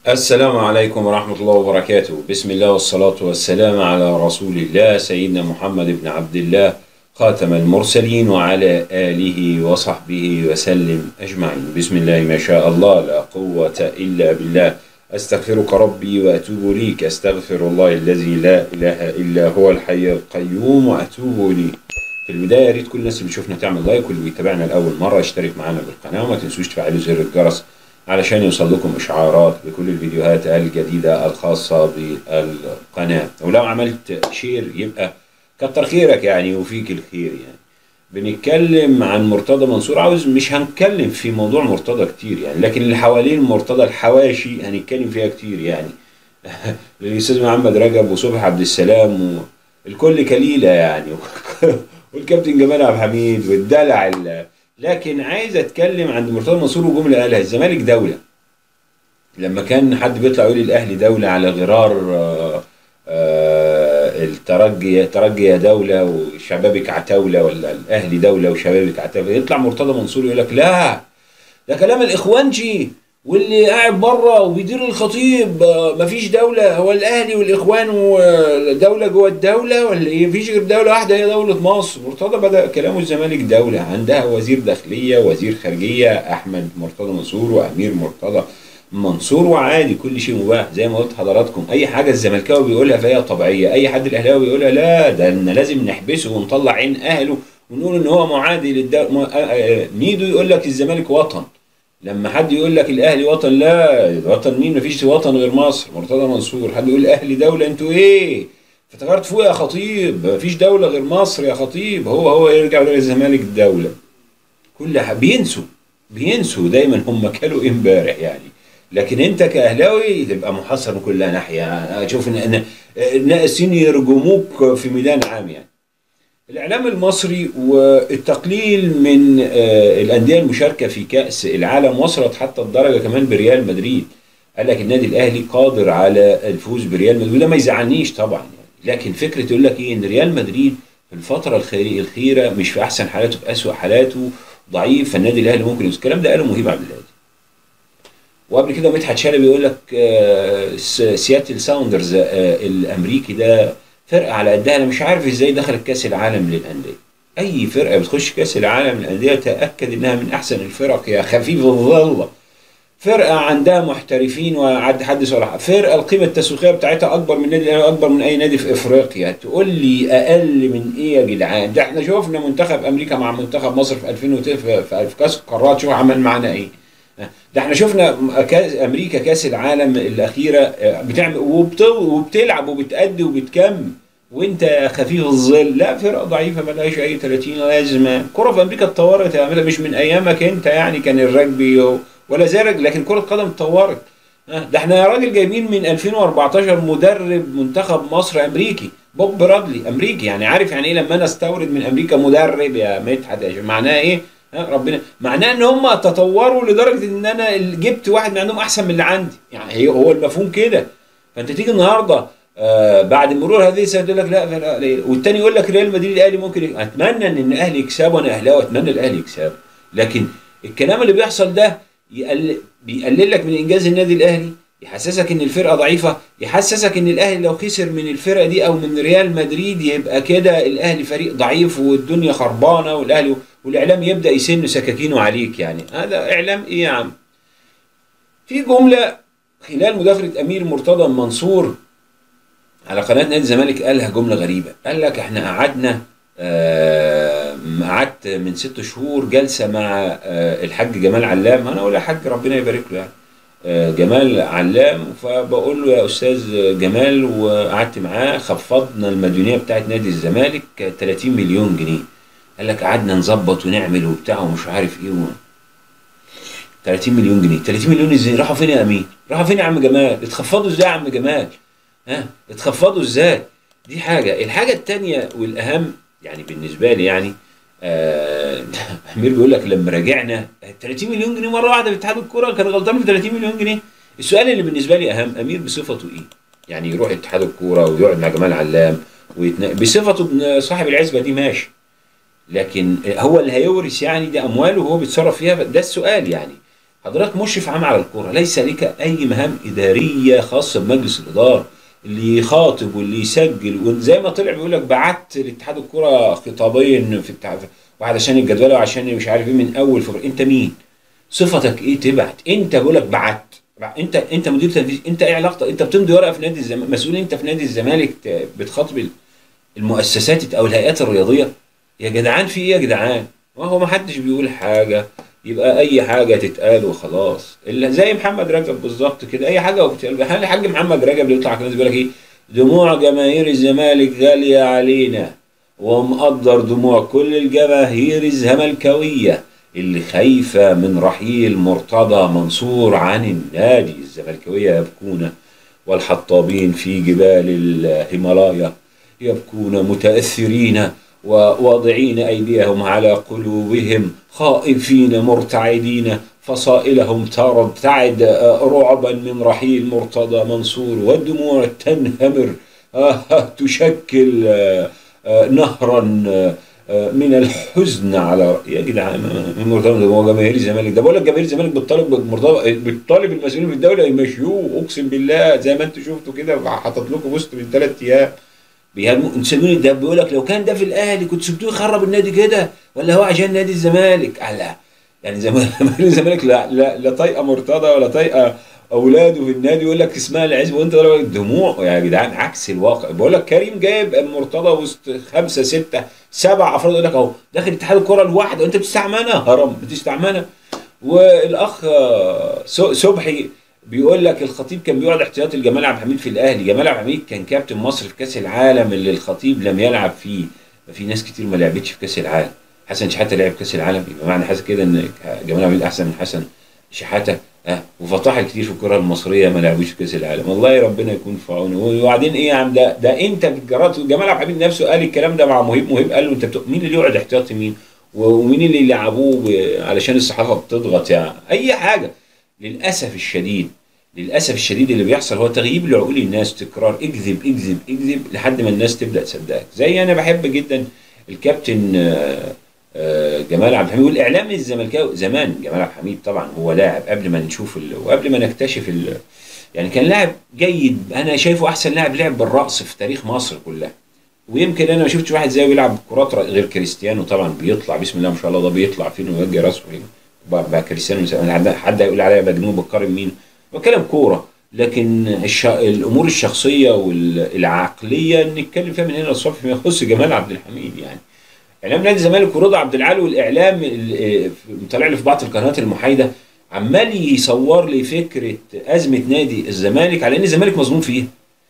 السلام عليكم ورحمة الله وبركاته بسم الله والصلاة والسلام على رسول الله سيدنا محمد بن عبد الله خاتم المرسلين وعلى آله وصحبه وسلم أجمعين بسم الله ما شاء الله لا قوة إلا بالله أستغفرك ربي وأتوب إليك أستغفر الله الذي لا إله إلا هو الحي القيوم وأتوب إليه في البداية يا ريت كل الناس اللي بتشوفنا تعمل لايك واللي بيتابعنا لأول مرة يشترك معانا بالقناة وما تنسوش تفعلوا زر الجرس علشان يوصل لكم إشعارات بكل الفيديوهات الجديدة الخاصة بالقناة ولو عملت شير يبقى كتر خيرك يعني وفيك الخير يعني بنتكلم عن مرتضى منصور عاوز مش هنتكلم في موضوع مرتضى كتير يعني لكن اللي حوالين مرتضى الحواشي هنتكلم فيها كتير يعني الاستاذ محمد رجب وصبحي عبد السلام والكل كليله يعني والكابتن جمال عبد الحميد والدلع ال- لكن عايز اتكلم عن مرتضى منصور وجمله قالها الزمالك دوله لما كان حد بيطلع يقول الاهلي دوله على غرار آه، آه، الترجي ترجي يا دوله وشبابك عتاوله ولا الاهلي دوله وشبابك عتاوله يطلع مرتضى منصور يقول لك لا ده كلام الاخوانجي واللي قاعد بره وبيدير الخطيب آه، مفيش دوله هو الاهلي والاخوان ودوله جوه الدوله ولا ايه مفيش غير دوله واحده هي دوله مصر مرتضى بدا كلامه الزمالك دوله عندها وزير داخليه وزير خارجيه احمد مرتضى منصور وامير مرتضى منصور وعادي كل شيء مباح زي ما قلت حضراتكم اي حاجه الزملكاوي بيقولها فهي طبيعيه اي حد الاهلاوي بيقولها لا ده إن لازم نحبسه ونطلع عين اهله ونقول ان هو معادي للدوله ميدو يقول لك الزمالك وطن لما حد يقول لك الاهلي وطن لا وطن مين مفيش وطن غير مصر مرتضى منصور حد يقول الاهلي دوله انتوا ايه افتكرت فوق يا خطيب مفيش دوله غير مصر يا خطيب هو هو يرجع يقول الزمالك دوله كل ح- بينسوا بينسوا دايما هم كانوا امبارح يعني لكن انت كاهلاوي تبقى محصر من كل ناحيه اشوف ان ان الناقصين يرجموك في ميدان عام يعني الاعلام المصري والتقليل من آه، الانديه المشاركه في كاس العالم وصلت حتى الدرجه كمان بريال مدريد قال لك النادي الاهلي قادر على الفوز بريال مدريد وده ما يزعلنيش طبعا يعني لكن فكره يقول لك ايه ان ريال مدريد في الفتره الخيريه الاخيره مش في احسن حالاته في اسوأ حالاته ضعيف فالنادي الاهلي ممكن يفوز الكلام ده قاله مهيب عبد الهادي وقبل كده مدحت شلبي يقول لك آه، س- سياتل ساوندرز آه، الامريكي ده فرقه على قدها انا مش عارف ازاي دخلت كاس العالم للانديه اي فرقه بتخش كاس العالم للانديه تاكد انها من احسن الفرق يا خفيف الظل فرقه عندها محترفين وعد حدث ولا حاجة. فرقه القيمه التسويقيه بتاعتها اكبر من نادي اكبر من اي نادي في افريقيا تقول لي اقل من ايه يا جدعان ده احنا شفنا منتخب امريكا مع منتخب مصر في 2000 وت- في في كاس القارات شوف عمل معانا ايه ده احنا شفنا كاس امريكا كاس العالم الاخيره آه، بتعمل وبت- وبتلعب وبتأدي وبتكمل وانت يا خفيف الظل لا فرقه ضعيفه ملهاش اي 30 لازمه الكره في امريكا اتطورت يا عماد، مش من ايامك انت يعني كان الرجبي و- ولا زرق لكن كره القدم اتطورت ها، ده احنا يا راجل جايبين من 2014 مدرب منتخب مصر امريكي بوب برادلي امريكي يعني عارف يعني ايه لما انا استورد من امريكا مدرب يا مدحت يا شيخ، معناه ايه ها ربنا معناه ان هم تطوروا لدرجه ان انا جبت واحد من عندهم احسن من اللي عندي يعني هي هو المفهوم كده فانت تيجي النهارده آه بعد مرور هذه السنه تقول لك لا فرقة قليلة. والتاني يقول لك ريال مدريد الاهلي ممكن يك- اتمنى ان الاهلي يكسب وانا اهلاوي اتمنى الاهلي يكسب لكن الكلام اللي بيحصل ده يقل... بيقلل لك من انجاز النادي الاهلي يحسسك ان الفرقه ضعيفه يحسسك ان الاهلي لو خسر من الفرقه دي او من ريال مدريد يبقى كده الاهلي فريق ضعيف والدنيا خربانه والاهلي والاعلام يبدا يسن سكاكينه عليك يعني هذا اعلام ايه يا عم في جمله خلال مداخله امير مرتضى منصور على قناه نادي الزمالك قالها جمله غريبه قال لك احنا قعدنا آه، قعدت من ست شهور جلسه مع آه، الحاج جمال علام انا اقول يا حاج ربنا يبارك له يعني آه، جمال علام فبقول له يا استاذ جمال وقعدت معاه خفضنا المديونيه بتاعت نادي الزمالك 30 مليون جنيه قال لك قعدنا نظبط ونعمل وبتاع ومش عارف ايه و... 30 مليون جنيه 30 مليون ازاي راحوا فين يا امين راحوا فين يا عم جمال اتخفضوا ازاي يا عم جمال ها اتخفضوا ازاي دي حاجه الحاجه الثانيه والاهم يعني بالنسبه لي يعني آه امير بيقول لك لما راجعنا 30 مليون جنيه مره واحده في اتحاد الكوره كان غلطان في 30 مليون جنيه السؤال اللي بالنسبه لي اهم امير بصفته ايه يعني يروح اتحاد الكوره ويقعد مع جمال علام ويتنا... بصفته ابن صاحب العزبه دي ماشي لكن هو اللي هيورث يعني دي امواله وهو بيتصرف فيها ده السؤال يعني حضرتك مشرف عام على الكرة ليس لك أي مهام إدارية خاصة بمجلس الإدارة اللي يخاطب واللي يسجل وزي ما طلع بيقول لك بعت لاتحاد الكرة خطابين في التع... واحد عشان الجدولة وعشان مش عارف ايه من أول فبراير أنت مين؟ صفتك ايه تبعت؟ أنت بيقول لك بعت انت انت مدير تنفيذي انت ايه علاقتك انت بتمضي ورقه في نادي الزمالك مسؤول انت في نادي الزمالك بتخاطب المؤسسات او الهيئات الرياضيه يا جدعان في ايه يا جدعان ما هو ما حدش بيقول حاجه يبقى اي حاجه تتقال وخلاص الا زي محمد رجب بالظبط كده اي حاجه وبتقال الحاج محمد رجب اللي يطلع كده بيقول لك ايه دموع جماهير الزمالك غاليه علينا ومقدر دموع كل الجماهير الزملكاويه اللي خايفة من رحيل مرتضى منصور عن النادي الزملكاوية يبكون والحطابين في جبال الهيمالايا يبكون متأثرين وواضعين أيديهم على قلوبهم خائفين مرتعدين فصائلهم ترتعد رعبا من رحيل مرتضى منصور والدموع تنهمر تشكل نهرا من الحزن على يا جدعان مرتضى هو جماهير الزمالك ده بقول لك جماهير الزمالك بتطالب مرتضى بتطالب المسؤولين في الدوله يمشوه اقسم بالله زي ما انتم شفتوا كده حاطط لكم بوست من ثلاث ايام بيهاجموا سيبوني ده بيقول لك لو كان ده في الاهلي كنت سبتوه يخرب النادي كده ولا هو عشان نادي الزمالك لا يعني زمان الزمالك لا لا, لا طايقه مرتضى ولا طايقه اولاده في النادي يقول لك اسمها العزب وانت دموع يا جدعان عكس الواقع بقول لك كريم جايب مرتضى وسط خمسه سته سبع افراد يقول لك اهو داخل اتحاد الكره لوحده وانت بتستعملها هرم بتستعملها والاخ صبحي بيقول لك الخطيب كان بيقعد احتياطي لجمال عبد الحميد في الاهلي جمال عبد الحميد كان كابتن مصر في كاس العالم اللي الخطيب لم يلعب فيه في ناس كتير ما لعبتش في كاس العالم حسن شحاته لعب كاس العالم يبقى معنى حاسس كده ان جمال عبد الحميد احسن من حسن شحاته اه وفطاحل كتير في الكره المصريه ما لعبوش في كاس العالم والله ربنا يكون في عونه وبعدين ايه يا عم ده ده انت جربت جمال عبد الحميد نفسه قال الكلام ده مع مهيب مهيب قال له انت بتق... مين اللي يقعد احتياطي مين ومين اللي يلعبوه ب... علشان الصحافه بتضغط يعني اي حاجه للاسف الشديد للاسف الشديد اللي بيحصل هو تغييب لعقول الناس تكرار اكذب اكذب اكذب لحد ما الناس تبدا تصدقك زي انا بحب جدا الكابتن آه جمال عبد الحميد والاعلام الزملكاوي زمان جمال عبد الحميد طبعا هو لاعب قبل ما نشوف ال... وقبل ما نكتشف ال... يعني كان لاعب جيد انا شايفه احسن لاعب لعب بالرقص في تاريخ مصر كلها ويمكن انا ما شفتش واحد زيه بيلعب كرات غير كريستيانو طبعا بيطلع بسم الله ما شاء الله ده بيطلع فين ويوجه راسه فين بقى كريستيانو حد هيقول عليا مجنون بقارن مين بتكلم كوره لكن الش... الامور الشخصيه والعقليه نتكلم فيها من هنا للصبح فيما يخص جمال عبد الحميد يعني اعلام نادي الزمالك ورضا عبد العال والاعلام طالع لي في بعض القنوات المحايده عمال يصور لي فكره ازمه نادي الزمالك على ان الزمالك مظلوم فيه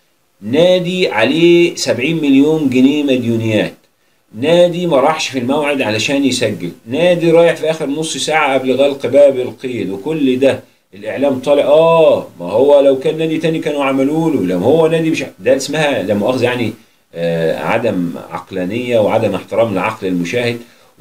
نادي عليه 70 مليون جنيه مديونيات نادي ما راحش في الموعد علشان يسجل نادي رايح في اخر نص ساعه قبل غلق باب القيد وكل ده الاعلام طالع اه ما هو لو كان نادي تاني كانوا عملوا له لما هو نادي مش ده اسمها لا مؤاخذه يعني آه عدم عقلانيه وعدم احترام لعقل المشاهد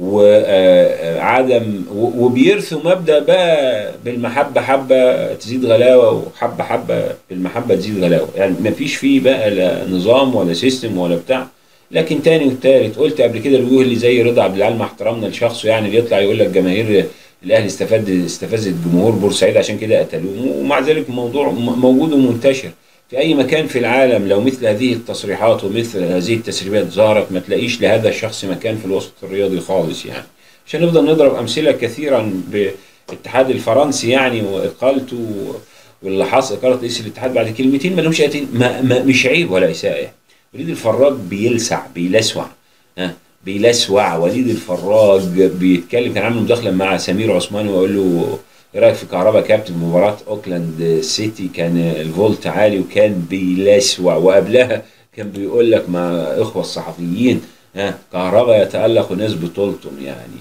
وعدم وبيرثوا مبدا بقى بالمحبه حبه تزيد غلاوه وحبه حبه بالمحبه تزيد غلاوه يعني ما فيش فيه بقى لا نظام ولا سيستم ولا بتاع لكن تاني والتالت قلت قبل كده الوجوه اللي زي رضا عبد العال مع احترامنا لشخصه يعني اللي يطلع يقول لك جماهير الاهلي استفاد استفزت جمهور بورسعيد عشان كده قتلوه ومع ذلك الموضوع موجود ومنتشر في اي مكان في العالم لو مثل هذه التصريحات ومثل هذه التسريبات ظهرت ما تلاقيش لهذا الشخص مكان في الوسط الرياضي خالص يعني عشان نفضل نضرب امثله كثيرا بالاتحاد الفرنسي يعني واقالته واللي حصل اقاله رئيس الاتحاد بعد كلمتين ما لهمش ما ما مش عيب ولا اساءه وليد الفراج بيلسع بيلسوع ها بيلسوع وليد الفراج بيتكلم كان عامل مداخله مع سمير عثماني ويقول له ايه رايك في كهربا كابتن مباراه اوكلاند سيتي كان الفولت عالي وكان بيلسوع وقبلها كان بيقول لك مع اخوه الصحفيين ها كهربا يتالق وناس بطولتم يعني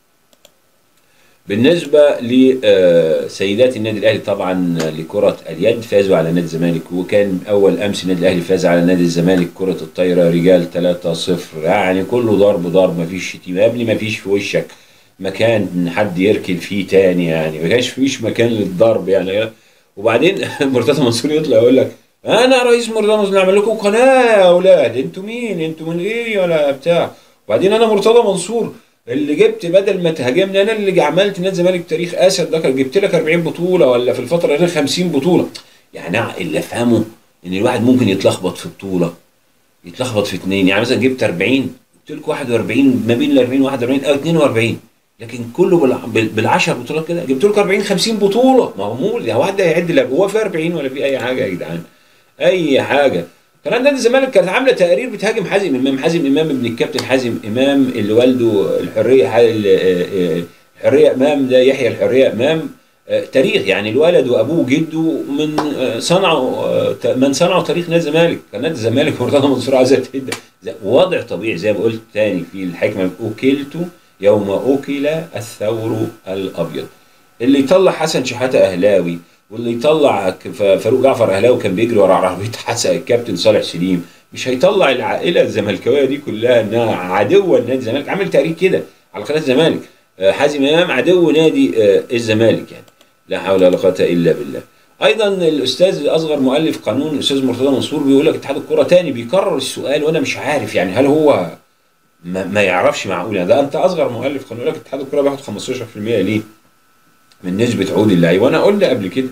بالنسبة لسيدات النادي الأهلي طبعا لكرة اليد فازوا على نادي الزمالك وكان أول أمس النادي الأهلي فاز على نادي الزمالك كرة الطايرة رجال 3-0 يعني كله ضرب ضرب مفيش شتيمة يا ابني مفيش في وشك مكان حد يركن فيه تاني يعني ما كانش فيش مكان للضرب يعني وبعدين مرتضى منصور يطلع يقول لك انا رئيس مرتضى منصور نعمل لكم قناه يا اولاد انتوا مين انتوا من ايه ولا بتاع وبعدين انا مرتضى منصور اللي جبت بدل ما تهاجمني انا اللي عملت نادي الزمالك تاريخ اسد ده كان جبت لك 40 بطوله ولا في الفتره دي 50 بطوله يعني اللي افهمه ان الواحد ممكن يتلخبط في بطوله يتلخبط في اثنين يعني مثلا جبت 40 قلت لك 41 ما بين ال 40 41 او 42 لكن كله بالع- بال- بالعشر بطولات كده جبت لك 40 50 بطوله معمول يعني واحد هيعد لك هو في 40 ولا في اي حاجه يا جدعان اي حاجه كمان نادي الزمالك كانت عامله تقارير بتهاجم حازم امام حازم امام ابن الكابتن حازم امام اللي والده الحريه ح- ال- آه، آه، الحريه امام ده يحيى الحريه امام آه، تاريخ يعني الولد وابوه وجده من آه، صنعوا آه، ت- من صنعوا تاريخ نادي الزمالك كان نادي الزمالك مرتضى منصور عايز يتهد زي- وضع طبيعي زي ما قلت تاني في الحكمه اكلت يوم اكل الثور الابيض اللي يطلع حسن شحاته اهلاوي واللي يطلع ك- ف- فاروق جعفر اهلاوي كان بيجري ورا عربيه حسن الكابتن صالح سليم مش هيطلع العائله الزملكاويه دي كلها انها عدوه لنادي الزمالك عامل تقرير كده على قناه الزمالك آه، حازم امام عدو نادي آه، الزمالك يعني لا حول ولا قوه الا بالله ايضا الاستاذ الاصغر مؤلف قانون الاستاذ مرتضى منصور بيقول لك اتحاد الكره تاني بيكرر السؤال وانا مش عارف يعني هل هو ما, ما يعرفش معقول يعني ده انت اصغر مؤلف قانون يقول لك اتحاد الكره بياخد 15% ليه؟ من نسبه عقود اللعيبه وانا قلنا قبل كده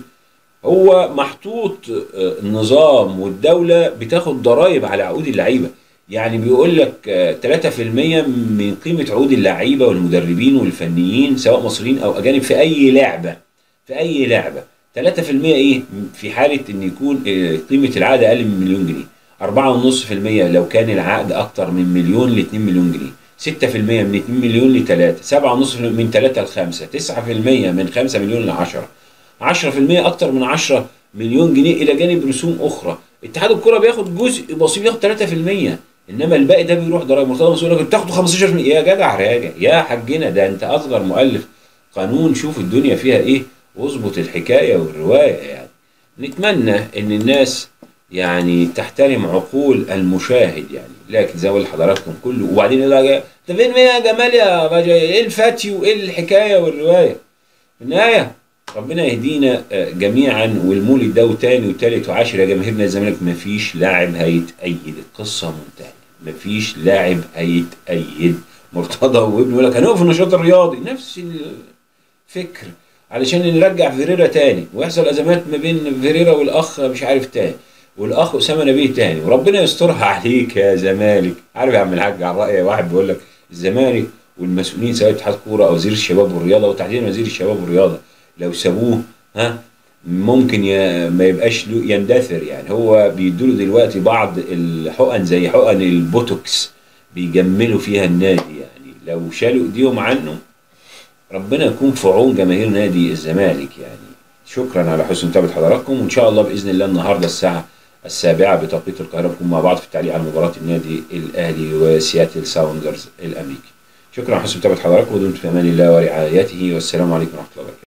هو محطوط آه، النظام والدوله بتاخد ضرائب على عقود اللعيبه يعني بيقول لك آه، 3% من قيمه عقود اللعيبه والمدربين والفنيين سواء مصريين او اجانب في اي لعبه في اي لعبه 3% ايه في حاله ان يكون آه، قيمه العقد اقل من مليون جنيه 4.5% لو كان العقد اكتر من مليون ل 2 مليون جنيه 6% من 2 مليون ل 3 7.5% من 3 ل 5 9% من 5 مليون ل 10 10% اكتر من 10 مليون جنيه الى جانب رسوم اخرى اتحاد الكره بياخد جزء بسيط بياخد 3% انما الباقي ده بيروح ضرائب مرتضى مسؤول لك بتاخدوا 15% يا جدع راجع يا حجنا ده انت اصغر مؤلف قانون شوف الدنيا فيها ايه واظبط الحكايه والروايه يعني نتمنى ان الناس يعني تحترم عقول المشاهد يعني لكن زي ما قلت لحضراتكم كله وبعدين يقول لك انت فين يا جمال يا راجل ايه الفتي وايه الحكايه والروايه في النهايه ربنا يهدينا آه، جميعا والمولد ده وتاني وتالت وعاشر يا جماهيرنا الزمالك مفيش لاعب هيتأيد القصه منتهيه مفيش لاعب هيتأيد مرتضى وابنه يقول لك هنقف في النشاط الرياضي نفس الفكر علشان نرجع فيريرا تاني ويحصل ازمات ما بين فيريرا والاخ مش عارف تاني والاخ اسامه نبيه تاني وربنا يسترها عليك يا زمالك عارف يا عم الحاج على راي واحد بيقول لك الزمالك والمسؤولين سواء اتحاد كوره او وزير الشباب والرياضه وتحديدا وزير الشباب والرياضه لو سابوه ها ممكن ي... ما يبقاش له يندثر يعني هو بيدوله دلوقتي بعض الحقن زي حقن البوتوكس بيجملوا فيها النادي يعني لو شالوا ايديهم عنه ربنا يكون في عون جماهير نادي الزمالك يعني شكرا على حسن متابعه حضراتكم وان شاء الله باذن الله النهارده الساعه السابعه بتوقيت القاهره نكون مع بعض في التعليق على مباراه النادي الاهلي وسياتل ساوندرز الامريكي شكرا على حسن متابعه حضراتكم ودمتم في امان الله ورعايته والسلام عليكم ورحمه الله وبركاته